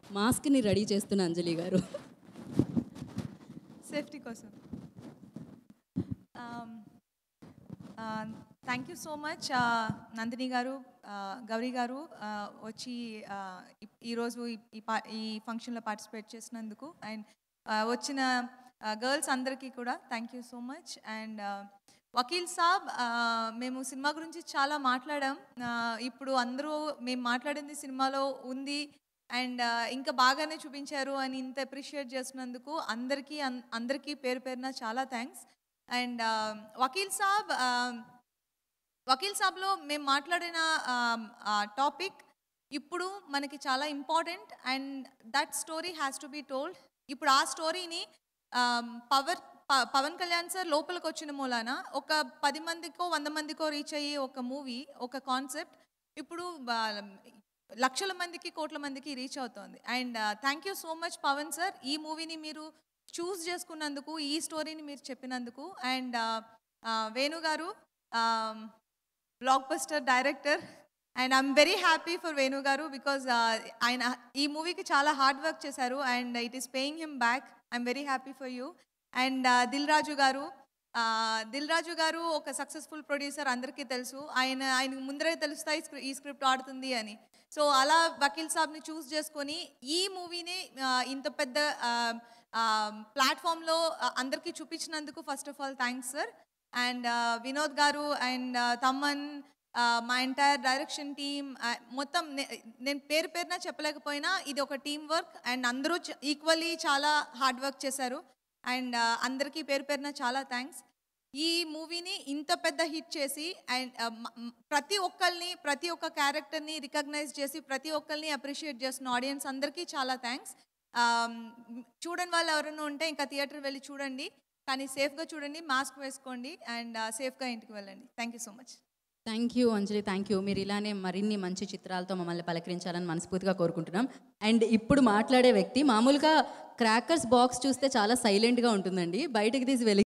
మాస్క్ని ready చేస్తున్న అంజలి గారు safety కోసం thank you so much Nandini గారు uh, గౌరీ గారు uh, వచ్చి uh, ఈ- ఈరోజు ఈ- ఈ పా ఈ ఫంక్షన్లో పార్టిసిపేట్ చేసినందుకు అండ్ వచ్చిన గర్ల్స్ అందరికీ కూడా thank you so much and Vakeel Saab uh, మేము సినిమా గురించి చాలా మాట్లాడాం Uh, ఇప్పుడు అందరూ మేము మాట్లాడింది సినిమాలో ఉంది అండ్ ఇంకా బాగానే చూపించారు అని ఇంత అప్రిషియేట్ చేస్తున్నందుకు అందరికీ అన్- అందరికీ పేరు పేరున చాలా థ్యాంక్స్ అండ్ వకీల్ సాబ్ వకీల్ సాబ్లో మేము మాట్లాడిన టాపిక్ ఇప్పుడు మనకి చాలా important and that story has to be told ఇప్పుడు ఆ స్టోరీని పవర్ ప- పవన్ కళ్యాణ్ సార్ లోపలికి వచ్చిన మూలాన ఒక పది మందికో వంద మందికో రీచ్ అయ్యే ఒక మూవీ ఒక కాన్సెప్ట్ ఇప్పుడు బా- లక్షల మందికి కోట్ల మందికి రీచ్ అవుతోంది and thank you so much Pawan sir ఈ మూవీని మీరు చూస్ చేసుకున్నందుకు ఈ స్టోరీని మీరు చెప్పినందుకు అండ్ వేణు గారు blockbuster director and I'm very happy for Venu గారు బికాజ్ ఆయన ఈ మూవీకి చాలా హార్డ్ వర్క్ చేశారు and it is paying him back I'm very happy for you and Dil Raju గారు దిల్ రాజు గారు ఒక సక్సెస్ఫుల్ ప్రొడ్యూసర్ అందరికీ తెలుసు ఆయన ఆయనకు ముందరే తెలుస్తాయి స్క్రి- ఈ స్క్రిప్ట్ ఆడుతుంది అని సో అలా వకీల్ సాబ్ని చూస్ చేసుకొని ఈ మూవీని ఇంత పెద్ద ప్లాట్ఫామ్లో అందరికీ చూపించినందుకు first of all thanks sir and Vinod గారు అండ్ తమ్మన్ uh, మా ఎంటైర్ డైరెక్షన్ టీమ్ మొత్తం నే- నేను పేరు పేరున చెప్పలేకపోయినా ఇది ఒక టీం వర్క్ అండ్ అందరూ ఈక్వల్లీ చాలా హార్డ్ వర్క్ చేశారు అండ్ అందరికీ పేరు పేరున చాలా థ్యాంక్స్ ఈ మూవీని ఇంత పెద్ద హిట్ చేసి అండ్ ప్రతి ఒక్కరిని ప్రతి ఒక్క క్యారెక్టర్ని రికగ్నైజ్ చేసి ప్రతి ఒక్కరిని అప్రిషియేట్ చేస్తున్న ఆడియన్స్ అందరికీ చాలా థ్యాంక్స్ చూడని వాళ్ళు ఎవరైనా ఉంటే ఇంకా థియేటర్ వెళ్ళి చూడండి కానీ సేఫ్గా చూడండి మాస్క్ వేసుకోండి అండ్ సేఫ్గా ఇంటికి వెళ్ళండి thank you so much thank you Anjali thank you మీరు ఇలానే మరిన్ని మంచి చిత్రాలతో మమ్మల్ని పలకరించాలని మనస్ఫూర్తిగా కోరుకుంటున్నాం అండ్ ఇప్పుడు మాట్లాడే వ్యక్తి మామూలుగా క్రాకర్స్ బాక్స్ చూస్తే చాలా సైలెంట్గా ఉంటుందండి బయటకు తీసి వెలిగి